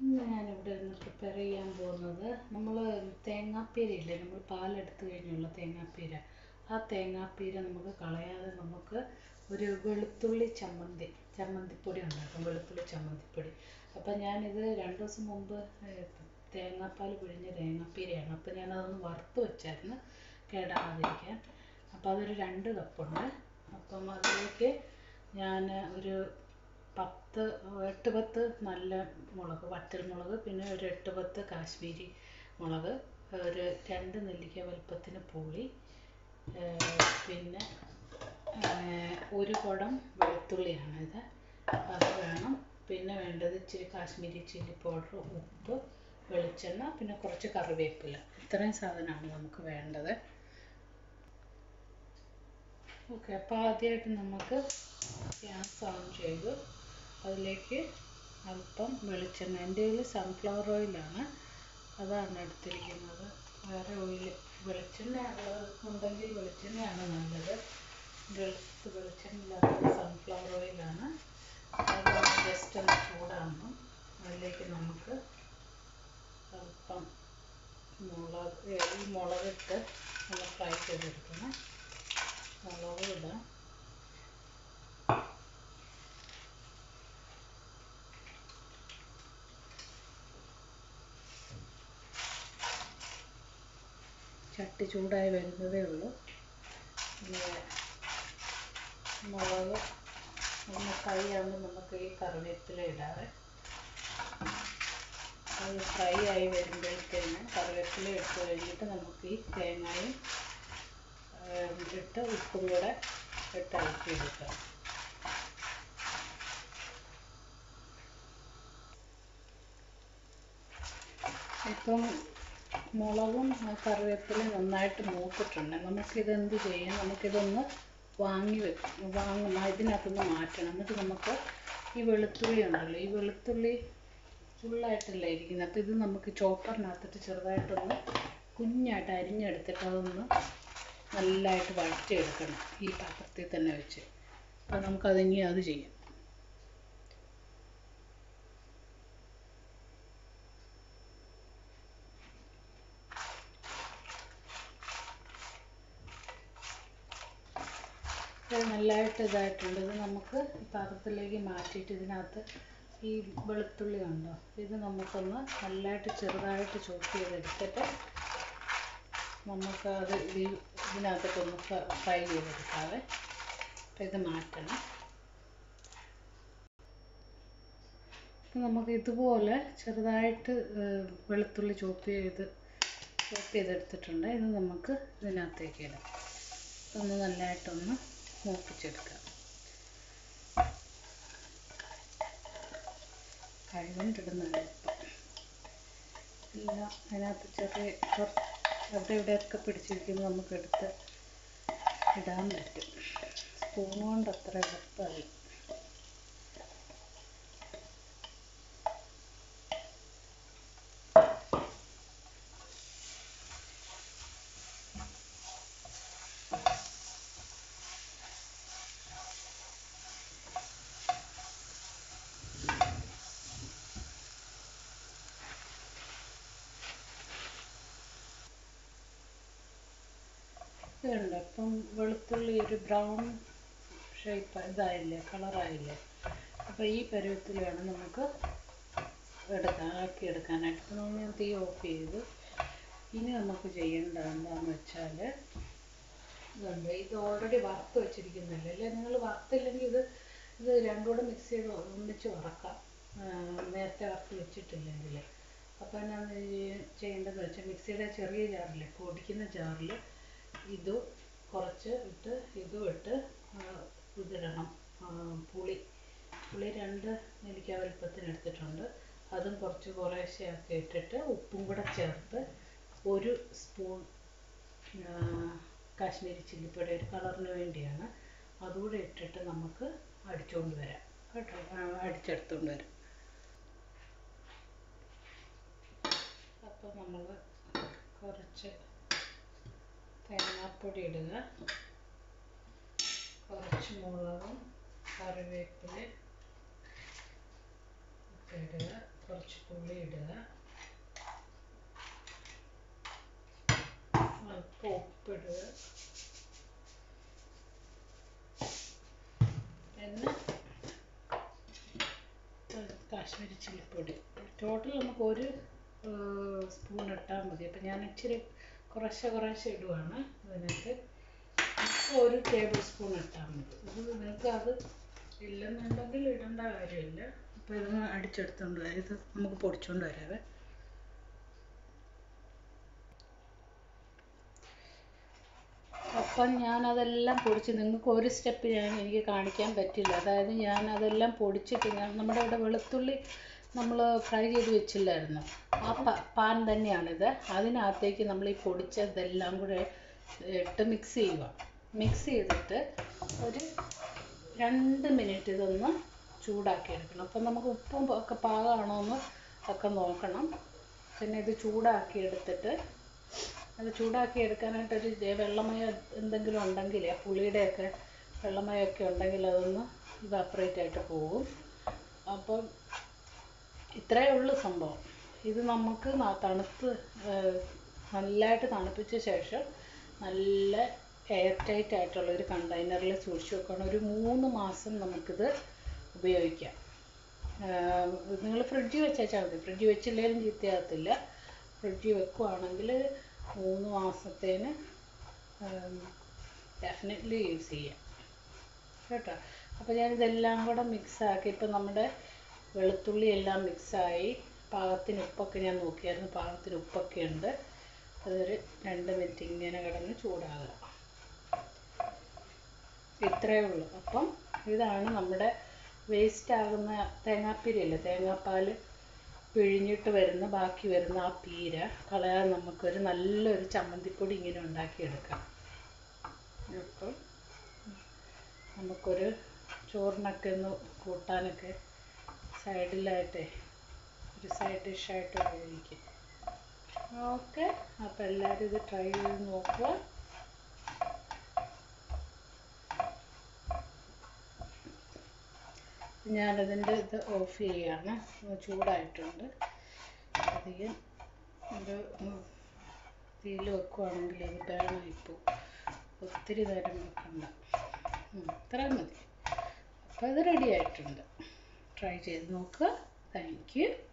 ഇന്ന് ഞാനിവിടെ നിന്ന് പ്രിപ്പയർ ചെയ്യാൻ പോകുന്നത് നമ്മൾ തേങ്ങാപ്പീരയില്ലേ നമ്മൾ പാലെടുത്ത് കഴിഞ്ഞുള്ള തേങ്ങാപ്പീര ആ തേങ്ങാപ്പീര നമുക്ക് കളയാതെ നമുക്ക് ഒരു വെളുത്തുള്ളി ചമ്മന്തി ചമ്മന്തിപ്പൊടി ഉണ്ടാക്കും വെളുത്തുള്ളി ചമ്മന്തിപ്പൊടി അപ്പം ഞാനിത് രണ്ട് ദിവസം മുമ്പ് ഏഹ്, തേങ്ങാപ്പാൽ പിഴിഞ്ഞ തേങ്ങാപ്പീരയാണ് അപ്പം ഞാനതൊന്ന് വറുത്ത് വെച്ചായിരുന്നു കേടാകാതിരിക്കാൻ അപ്പോൾ അതൊരു രണ്ട് കപ്പുണ്ട് അപ്പം അതിലേക്ക് ഞാൻ ഒരു പത്ത് എട്ട് പത്ത് നല്ല മുളക് വറ്റൽ മുളക് പിന്നെ ഒരു എട്ട് പത്ത് കാശ്മീരി മുളക് ഒരു രണ്ട് നെല്ലിക്ക വലുപ്പത്തിന് പുളി ഏഹ് പിന്നെ ഏഹ് ഒരു കുടം വെളുത്തുള്ളിയാണിത് അത് വേണം പിന്നെ വേണ്ടത് ഇച്ചിരി കാശ്മീരി ചില്ലി പൗഡർ ഉപ്പ് വെളിച്ചെണ്ണ പിന്നെ കുറച്ച് കറിവേപ്പില ഇത്രയും സാധനമാണ് നമുക്ക് വേണ്ടത് ഓക്കെ അപ്പോൾ ആദ്യമായിട്ട് നമുക്ക് ഗ്യാസ് ഓൺ ചെയ്തു അതിലേക്ക് അല്പം വെളിച്ചെണ്ണ എൻ്റെ കയ്യിൽ സൺഫ്ലവർ ഓയിലാണ് അതാണ് എടുത്തിരിക്കുന്നത് വേറെ ഓയിൽ വെളിച്ചെണ്ണ ഉള്ളത് ഉണ്ടെങ്കിൽ വെളിച്ചെണ്ണയാണ് നല്ലത് എൻ്റെ അടുത്ത് വെളിച്ചെണ്ണ ഇല്ലാത്തത് സൺഫ്ലവർ ഓയിലാണ് അത് ജസ്റ്റ് ഒന്ന് ചൂടാകുമ്പം അതിലേക്ക് നമുക്ക് അല്പം മുളക് ഈ മുളകിട്ട് ഒന്ന് ഫ്രൈ ചെയ്തെടുക്കണം മുളക് ഇടാം ചട്ടി ചൂടായി വരുന്നതേ ഉള്ളൂ പിന്നെ മുളക് ഒന്ന് ഫ്രൈ ആകുമ്പോൾ നമുക്ക് ഈ കറിവേപ്പില ഇടാതെ അത് ഫ്രൈ ആയി വരുമ്പോഴത്തേന് കറിവേപ്പില ഇട്ട് കഴിഞ്ഞിട്ട് നമുക്ക് ഈ തേങ്ങയും ഏം, ഇട്ട് ഉപ്പും കൂടെ ഇട്ട് ഇളക്കിയെടുക്കാം ഇപ്പം മുളകും ആ കറിവേപ്പിലയും നന്നായിട്ട് മൂത്തിട്ടുണ്ട് നമുക്കിത് എന്ത് ചെയ്യാം നമുക്കിതൊന്ന് വാങ്ങി വെക്കും വാങ്ങും ഇതിനകത്തുനിന്ന് മാറ്റണം എന്നിട്ട് നമുക്ക് ഈ വെളുത്തുള്ളി ഉണ്ടല്ലോ ഈ വെളുത്തുള്ളി ഫുള്ളായിട്ടല്ല ഇരിക്കുന്നത് അപ്പോൾ ഇത് നമുക്ക് ചോപ്പറിനകത്തിട്ട് ചെറുതായിട്ടൊന്ന് കുഞ്ഞായിട്ട് അരിഞ്ഞെടുത്തിട്ട് അതൊന്ന് നല്ലതായിട്ട് വഴറ്റിയെടുക്കണം ഈ പാത്രത്തിൽ തന്നെ വെച്ച് അപ്പോൾ നമുക്കതിനി അത് ചെയ്യാം ഇത് നല്ലതായിട്ട് ഇതായിട്ടുണ്ട് ഇത് നമുക്ക് ഈ പാത്രത്തിലേക്ക് മാറ്റിയിട്ട് ഇതിനകത്ത് ഈ വെളുത്തുള്ളി ഉണ്ടോ ഇത് നമുക്കൊന്ന് നല്ലതായിട്ട് ചെറുതായിട്ട് ചോപ്പ് ചെയ്തെടുത്തിട്ട് നമുക്ക് അത് ഈ ഇതിനകത്തേക്കൊന്ന് ഫ്രൈ ചെയ്തെടുക്കാവേ അപ്പം ഇത് മാറ്റണം അപ്പം നമുക്ക് ഇതുപോലെ ചെറുതായിട്ട് ഏഹ്, വെളുത്തുള്ളി ചോപ്പ് ചെയ്ത് ചോപ്പ് ചെയ്തെടുത്തിട്ടുണ്ട് ഇത് നമുക്ക് ഇതിനകത്തേക്ക് ഇടാം ഒന്ന് നല്ലതായിട്ടൊന്ന് മൂപ്പിച്ചെടുക്കാം കഴുകൊണ്ടിടുന്നതാണ് ഇപ്പം എല്ലാം അതിനകത്ത് ചെറിയ കുറച്ച് അവിടെ ഇവിടെയൊക്കെ പിടിച്ചിരിക്കുന്നത് നമുക്ക് എടുത്ത് ഇടാൻ പറ്റും സ്പൂൺ കൊണ്ട് അത്ര എളുപ്പമല്ല ഇതുണ്ട് ഇപ്പം വെളുത്തുള്ളി ഒരു ബ്രൗൺ ഷേപ്പ് ഇതായില്ലേ കളറായില്ലേ അപ്പോൾ ഈ പരുവത്തിൽ വേണം നമുക്ക് എടുക്കാൻ ആക്കി എടുക്കാനായിട്ട് അപ്പോൾ നമ്മൾ ഞാൻ തീ ഓഫ് ചെയ്തു ഇനി നമുക്ക് ചെയ്യേണ്ടത് എന്താണെന്ന് വെച്ചാൽ ഇതുണ്ട് ഇത് ഓൾറെഡി വറുത്ത് വെച്ചിരിക്കുന്നല്ലേ അല്ലേ നിങ്ങൾ വറുത്തില്ലെങ്കിൽ ഇത് ഇത് രണ്ടും കൂടെ മിക്സ് ചെയ്ത് ഒന്നിച്ച് വറക്കാം ആ, നേരത്തെ വറുത്ത് വെച്ചിട്ടില്ലെങ്കിൽ അപ്പോൾ എന്നാന്ന് ചെയ്യ- ചെയ്യേണ്ടതെന്ന് വെച്ചാൽ മിക്സിയുടെ ചെറിയ ജാറിൽ പൊടിക്കുന്ന ജാറിൽ ഇത് കുറച്ച് ഇട്ട് ഇതും ഇട്ട് ആ, ഇതിടണം ആ, പുളി പുളി രണ്ട് നെല്ലിക്ക വലുപ്പത്തിന് എടുത്തിട്ടുണ്ട് അതും കുറച്ച് കുറേശ്ശെ ആക്കി ഇട്ടിട്ട് ഉപ്പും കൂടെ ചേർത്ത് ഒരു സ്പൂൺ ആ, കാശ്മീരി ചില്ലിപ്പൊടി ഒരു കളറിന് വേണ്ടിയാണ് അതുകൂടെ ഇട്ടിട്ട് നമുക്ക് അടിച്ചുകൊണ്ട് വരാം കേട്ടോ ആ, അടിച്ചെടുത്തുകൊണ്ട് വരാം അപ്പോൾ നമ്മൾ കുറച്ച് തേങ്ങാപ്പൊടി ഇടുക കുറച്ച് മുളകും കറിവേപ്പില ഒക്കെ ഇടുക കുറച്ച് പുളി ഇടുക അല്പം ഉപ്പിടുക പിന്നെ കാശ്മീരി ചില്ലിപ്പൊടി ടോട്ടൽ നമുക്ക് ഒരു സ്പൂൺ ഇട്ടാൽ മതി അപ്പം ഞാൻ ഇച്ചിരി കുറേശ്ശെ കുറേശ്ശെ ഇടുവാണ് അതിനകത്ത് ഇപ്പോൾ ഒരു ടേബിൾ സ്പൂൺ ഇട്ടാൽ മതി ഇത് നിങ്ങൾക്ക് അത് ഇല്ലെന്നുണ്ടെങ്കിൽ ഇടേണ്ട കാര്യമില്ല അപ്പോൾ ഇത് അടിച്ചെടുത്തോണ്ട് വരാം ഇത് നമുക്ക് പൊടിച്ചുകൊണ്ട് വരാവേ അപ്പം ഞാനതെല്ലാം പൊടിച്ച് നിങ്ങൾക്ക് ഒരു സ്റ്റെപ്പ് ഞാൻ എനിക്ക് കാണിക്കാൻ പറ്റില്ല അതായത് ഞാൻ അതെല്ലാം പൊടിച്ചിട്ട് ഞാൻ നമ്മുടെ ഇവിടെ വെളുത്തുള്ളി നമ്മൾ ഫ്രൈ ചെയ്ത് വെച്ചില്ലായിരുന്നു ആ പ പാൻ തന്നെയാണിത് അതിനകത്തേക്ക് നമ്മൾ ഈ പൊടിച്ചതെല്ലാം കൂടെ ഇട്ട് മിക്സ് ചെയ്യുക മിക്സ് ചെയ്തിട്ട് ഒരു രണ്ട് മിനിറ്റ് ഇതൊന്ന് ചൂടാക്കി എടുക്കണം അപ്പം നമുക്ക് ഉപ്പും ഒക്കെ പാകമാണോ എന്ന് ഒക്കെ നോക്കണം പിന്നെ ഇത് ചൂടാക്കി എടുത്തിട്ട് അത് ചൂടാക്കി എടുക്കാനായിട്ടൊരു ജെ- വെള്ളമയം എന്തെങ്കിലും ഉണ്ടെങ്കിൽ പുളിയുടെയൊക്കെ വെള്ളമയമൊക്കെ ഉണ്ടെങ്കിൽ അതൊന്ന് ഇവാപ്പറേറ്റ് ആയിട്ട് പോകും അപ്പം ഇത്രയേ ഉള്ളൂ സംഭവം ഇത് നമുക്ക് ന- തണുത്ത് ഏഹ്, നല്ലതായിട്ട് തണുപ്പിച്ച ശേഷം നല്ല എയർ ടൈറ്റ് ആയിട്ടുള്ള ഒരു കണ്ടെയ്നറിൽ സൂക്ഷിച്ച് വെക്കണം ഒരു മൂന്ന് മാസം നമുക്കിത് ഉപയോഗിക്കാം നിങ്ങൾ ഫ്രിഡ്ജിൽ വെച്ചാൽ മതി ഫ്രിഡ്ജിൽ വെച്ചില്ലെങ്കിലും ചീത്തയാകത്തില്ല ഫ്രിഡ്ജിൽ വെക്കുവാണെങ്കിൽ മൂന്ന് മാസത്തേന് ഡെഫിനറ്റ്ലി യൂസ് ചെയ്യാം കേട്ടോ അപ്പോൾ ഞാനിതെല്ലാം കൂടെ മിക്സാക്കി ഇപ്പം നമ്മുടെ വെളുത്തുള്ളി എല്ലാം മിക്സായി പാകത്തിന് ഉപ്പൊക്കെ ഞാൻ നോക്കിയായിരുന്നു പാകത്തിന് ഉപ്പൊക്കെ ഉണ്ട് അതൊരു രണ്ട് മിനിറ്റ് ഇങ്ങനെ കിടന്ന് ചൂടാകുക ഇത്രയേ ഉള്ളൂ അപ്പം ഇതാണ് നമ്മുടെ വേസ്റ്റ് ആകുന്ന തേങ്ങാപ്പീരയില്ലേ തേങ്ങാപ്പാൽ പിഴിഞ്ഞിട്ട് വരുന്ന ബാക്കി വരുന്ന ആ പീര കളയാൻ നമുക്കൊരു നല്ലൊരു ചമ്മന്തിപ്പൊടി ഇങ്ങനെ ഉണ്ടാക്കിയെടുക്കാം അപ്പം നമുക്കൊരു ചോറിനൊക്കെ ഒന്ന് കൂട്ടാനൊക്കെ സൈഡിലായിട്ടേ ഒരു സൈഡ് ഡിഷായിട്ട് ഉപയോഗിക്കാം ഓക്കെ അപ്പോൾ എല്ലാവരും ഇത് ട്രൈ ചെയ്ത് നോക്കുക ഞാനതിൻ്റെ ഇത് ഓഫ് ചെയ്യാണ് ചൂടായിട്ടുണ്ട് അധികം ഒരു തീയിൽ വെക്കുവാണെങ്കിൽ അത് ബേണായിപ്പോവും ഒത്തിരി നേരം വെക്കണ്ട ഉം, ഇത്രയും മതി അപ്പോൾ അത് റെഡി ആയിട്ടുണ്ട് ട്രൈ ചെയ്ത് നോക്കുക താങ്ക് യു